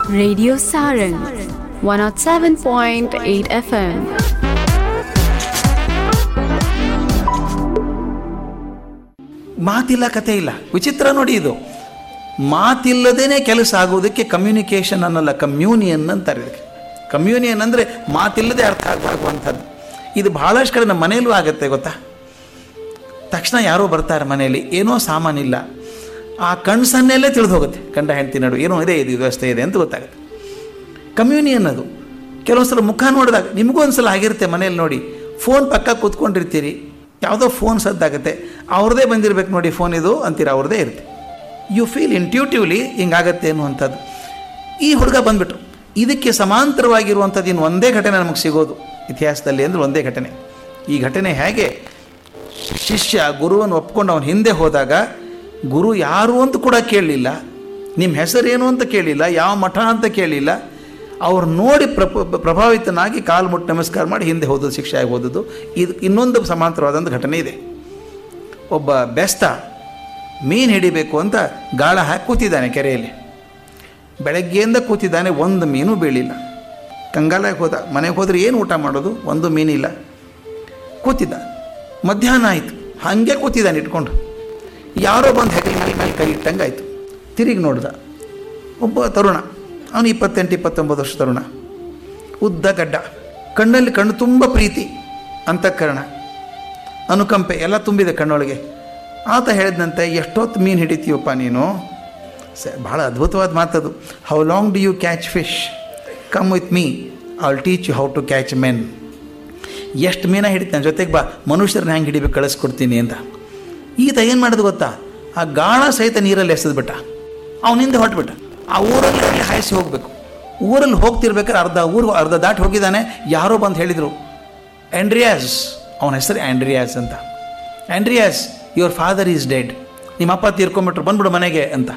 Radio Saran 107.8 FM. ಮಾತಿಲ್ಲ ಕತೆ ಇಲ್ಲ ವಿಚಿತ್ರ ನೋಡಿ ಇದು ಮಾತಿಲ್ಲದೇನೆ ಕೆಲಸ ಆಗೋದಕ್ಕೆ ಕಮ್ಯುನಿಕೇಷನ್ ಅನ್ನಲ್ಲ ಕಮ್ಯೂನಿಯನ್ ಅಂತಾರೆ ಇದಕ್ಕೆ ಕಮ್ಯೂನಿಯನ್ ಅಂದರೆ ಮಾತಿಲ್ಲದೆ ಅರ್ಥ ಆಗುವಂಥದ್ದು ಇದು ಭಾಳಷ್ಟು ಕಡೆ ನಮ್ಮ ಮನೆಯಲ್ಲೂ ಆಗುತ್ತೆ ಗೊತ್ತಾ ತಕ್ಷಣ ಯಾರೋ ಬರ್ತಾರೆ ಮನೆಯಲ್ಲಿ ಏನೋ ಸಾಮಾನಿಲ್ಲ ಆ ಕಣ್ಸನ್ನೆಲ್ಲೇ ತಿಳಿದು ಹೋಗುತ್ತೆ ಗಂಡ ಹೆಂಡತಿ ನಡು ಏನೋ ಇದೆ ಇದು ವ್ಯವಸ್ಥೆ ಇದೆ ಅಂತ ಗೊತ್ತಾಗುತ್ತೆ ಕಮ್ಯೂನಿಯನ್ ಅದು ಕೆಲವೊಂದು ಸಲ ಮುಖ ನೋಡಿದಾಗ ನಿಮಗೂ ಒಂದು ಸಲ ಆಗಿರುತ್ತೆ ಮನೇಲಿ ನೋಡಿ ಫೋನ್ ಪಕ್ಕ ಕೂತ್ಕೊಂಡಿರ್ತೀರಿ ಯಾವುದೋ ಫೋನ್ ಸದ್ದಾಗುತ್ತೆ ಅವ್ರದ್ದೇ ಬಂದಿರ್ಬೇಕು ನೋಡಿ ಫೋನ್ ಇದು ಅಂತೀರ ಅವ್ರದ್ದೇ ಇರುತ್ತೆ ಯು ಫೀಲ್ ಇಂಟ್ಯೂಟಿವ್ಲಿ ಹಿಂಗಾಗತ್ತೆ ಅನ್ನುವಂಥದ್ದು ಈ ಹುಡುಗ ಬಂದ್ಬಿಟ್ರು ಇದಕ್ಕೆ ಸಮಾಂತರವಾಗಿರುವಂಥದ್ದು ಇನ್ನು ಒಂದೇ ಘಟನೆ ನಮಗೆ ಸಿಗೋದು ಇತಿಹಾಸದಲ್ಲಿ ಅಂದರೆ ಒಂದೇ ಘಟನೆ ಈ ಘಟನೆ ಹೇಗೆ ಶಿಷ್ಯ ಗುರುವನ್ನು ಒಪ್ಕೊಂಡು ಅವನ ಹಿಂದೆ ಹೋದಾಗ ಗುರು ಯಾರು ಅಂತ ಕೂಡ ಕೇಳಲಿಲ್ಲ ನಿಮ್ಮ ಹೆಸರೇನು ಅಂತ ಕೇಳಿಲ್ಲ ಯಾವ ಮಠ ಅಂತ ಕೇಳಿಲ್ಲ ಅವ್ರು ನೋಡಿ ಪ್ರಪ ಪ್ರಭಾವಿತನಾಗಿ ಕಾಲು ಮುಟ್ಟು ನಮಸ್ಕಾರ ಮಾಡಿ ಹಿಂದೆ ಹೋದದ್ದು ಶಿಕ್ಷೆ ಆಗಿ ಹೋದದ್ದು ಇದು ಇನ್ನೊಂದು ಸಮಾಂತರವಾದಂಥ ಘಟನೆ ಇದೆ ಒಬ್ಬ ಬೆಸ್ತ ಮೀನು ಹಿಡಿಬೇಕು ಅಂತ ಗಾಳ ಹಾಕಿ ಕೂತಿದ್ದಾನೆ ಕೆರೆಯಲ್ಲಿ ಬೆಳಗ್ಗೆಯಿಂದ ಕೂತಿದ್ದಾನೆ ಒಂದು ಮೀನು ಬೀಳಿಲ್ಲ ಕಂಗಾಲಾಗಿ ಹೋದ ಮನೆಗೆ ಹೋದರೆ ಏನು ಊಟ ಮಾಡೋದು ಒಂದು ಮೀನಿಲ್ಲ ಕೂತಿದ್ದ ಮಧ್ಯಾಹ್ನ ಆಯಿತು ಹಾಗೆ ಕೂತಿದ್ದಾನೆ ಇಟ್ಕೊಂಡು ಯಾರೋ ಬಂದು ಹೆಗಲ ಮೇಲೆ ಮೇಲೆ ಕೈ ಇಟ್ಟಂಗೆ ಆಯಿತು ತಿರುಗಿ ನೋಡ್ದ ಒಬ್ಬ ತರುಣ ಅವನು ಇಪ್ಪತ್ತೆಂಟು ಇಪ್ಪತ್ತೊಂಬತ್ತು ವರ್ಷ ತರುಣ ಉದ್ದ ಗಡ್ಡ ಕಣ್ಣಲ್ಲಿ ಕಣ್ಣು ತುಂಬ ಪ್ರೀತಿ ಅಂತಃಕರಣ ಅನುಕಂಪೆ ಎಲ್ಲ ತುಂಬಿದೆ ಕಣ್ಣೊಳಗೆ ಆತ ಹೇಳಿದಂತೆ ಎಷ್ಟೊತ್ತು ಮೀನು ಹಿಡಿತೀವಪ್ಪ ನೀನು ಸ ಭಾಳ ಅದ್ಭುತವಾದ ಮಾತದು how long do you catch fish come with me I will teach you how to catch men ಎಷ್ಟು ಮೀನ ಹಿಡಿತಾನೆ ಜೊತೆಗೆ ಬಾ ಮನುಷ್ಯರನ್ನ ಹೆಂಗೆ ಹಿಡಿಬೇಕು ಕಳಿಸ್ಕೊಡ್ತೀನಿ ಅಂತ ಈತ ಏನು ಮಾಡೋದು ಗೊತ್ತಾ ಆ ಗಾಳ ಸಹಿತ ನೀರಲ್ಲಿ ಎಸೆದ್ಬಿಟ್ಟ ಅವನಿಂದ ಹೊಟ್ಬಿಟ್ಟ ಆ ಊರಲ್ಲಿ ಅಲ್ಲಿ ಹಾಯಿಸಿ ಹೋಗಬೇಕು ಊರಲ್ಲಿ ಹೋಗ್ತಿರ್ಬೇಕಾದ್ರೆ ಅರ್ಧ ಊರು ಅರ್ಧ ದಾಟಿ ಹೋಗಿದ್ದಾನೆ ಯಾರೋ ಬಂದು ಹೇಳಿದರು ಆ್ಯಂಡ್ರಿಯಾಸ್ ಅವನ ಹೆಸರು ಆ್ಯಂಡ್ರಿಯಾಸ್ ಅಂತ Andreas your father is dead ನಿಮ್ಮ ಅಪ್ಪ ತೀರ್ಕೊಂಬಿಟ್ರು ಬಂದ್ಬಿಡು ಮನೆಗೆ ಅಂತ